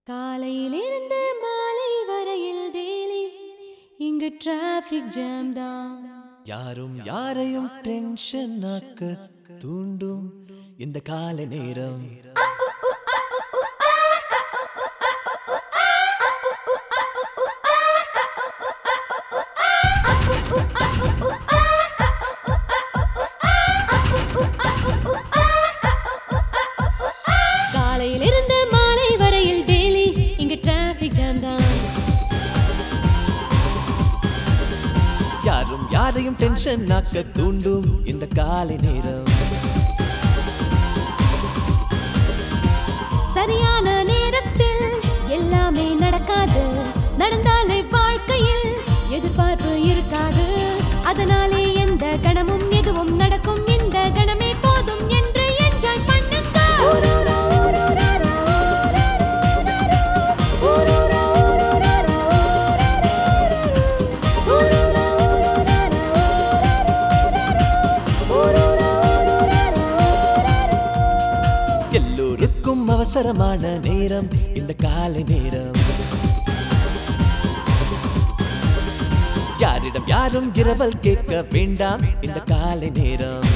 காலையிலிருந்து மாலை வரையில் டெய்லி இங்கு டிராஃபிக் ஜாம் தான் யாரும் யாரையும் டென்ஷன் ஆக்க தூண்டும் இந்த கால நேரம் காலையிலிருந்து மாலை வரையில் டெய்லி இங்கு டிராஃபிக் ஜாம் தான் யாரும் யாரையும் டென்ஷன் ஆக்க தூண்டும் இந்த காலை நேரம் சரியான நேரத்தில் எல்லாமே நடக்காது நடந்தாலே வாழ்க்கையில் எதிர்பார்ப்பு இருக்காது அதனாலே எந்த கணமும் எதுவும் நடக்கும் இந்த கணமே போதும் என்று என்ஜாய் பண்ணுங்க ஊரூரா, ஊரூராரா, ஊரூரா, ஊரூராரா, ஊரூரா, ஊரூராரா, ஊரூரா, ஊரூராரா. எல்லோருக்கும் அவசரமான நேரம் இந்த காலை நேரம் யாரிடம் யாரும் இரவல் கேட்க வேண்டாம் இந்த காலை நேரம்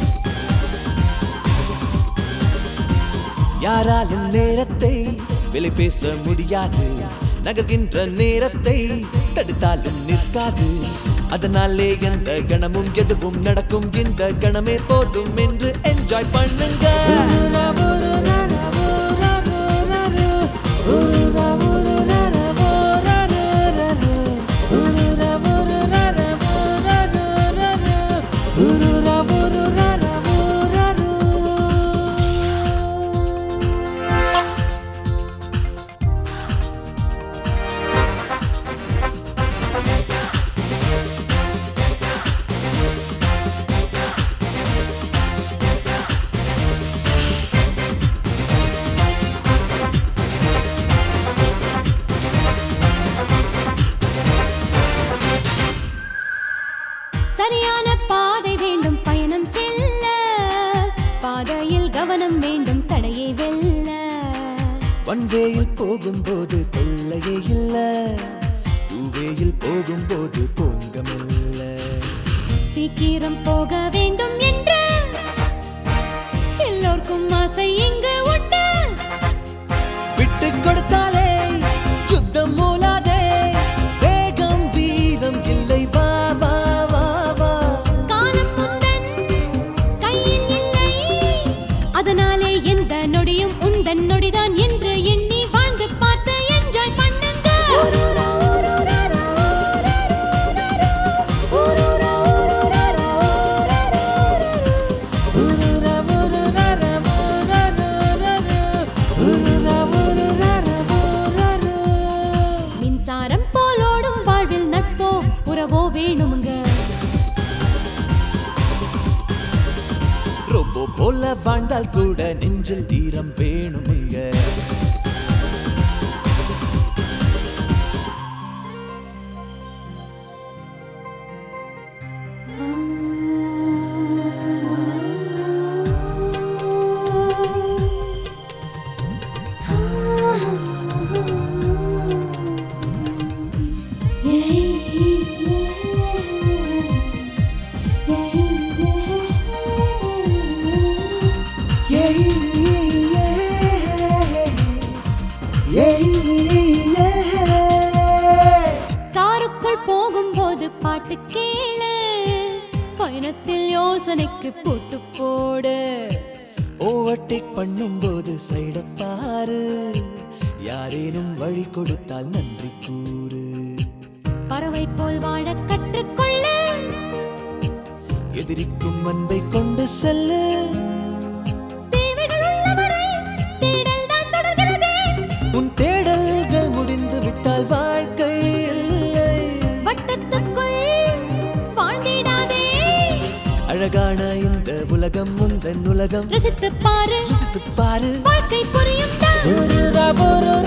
யாராலும் நேரத்தை விலை பேச முடியாது நகர்கின்ற நேரத்தை தடுத்தாலும் நிற்காது அதனாலே எந்த கணமும் எதுவும் நடக்கும் இந்த கணமே போதும் என்று என்ஜாய் பண்ணுங்க சரியான பாதை வேண்டும் பயணம் செல்ல பாதையில் கவனம் வேண்டும் தடையை வெல்ல ஒன்வேயில் போகும்போது தொல்லையே இல்ல டூவேயில் போகும்போது பொங்கமில்ல சீக்கிரம் போக வேண்டும் என்று எல்லோருக்கும் ஆசை இங்கு உண்டு விட்டு கொடுத்தாலே யுத்தம் மூலாதே வேகம் வீரம் இல்லை வா வா வா வா காலம் முந்தன் கையில் இல்லை அதனாலே எந்த நொடியும் உந்தன் நொடிதான் என்று எண்ணி வாழ்ந்து பார்த்து என்ஜாய் பண்ணுங்க ஊரூரா, ஊரூராரா, ஊரூரா, ஊரூராரா, மின்சாரம் போலோடும் வாழ்வில் நட்போ உறவோ வேணுமுங்க ரொம்போ போல வாழ்ந்தால் கூட நெஞ்சில் தீரம் வேணுமுங்க காருக்குள் போகும்போது பாட்டு கேளு பயணத்தில் யோசனைக்கு போட்டு போடு ஓவர்டேக் பண்ணும்போது சைட பாரு யாரேனும் வழி கொடுத்தால் நன்றி கூறு பறவை போல் வாழ கற்றுக்கொள்ளு எதிரிக்கும் அன்பை கொண்டு செல்லு தேவைகள் உள்ளவரை தேடல் தான் தொடர்கிறது உன் தேடல்கள் முடிந்து விட்டால் வாழ்க்கை இல்லை வட்டத்துக்குள் வாழ்ந்திடாதே அழகான இந்த உலகம் முந்தன் உலகம் ரசித்து பாரு ருசித்து பாரு வாழ்க்கை புரியும் தான் ஒரு ரா, ஒரு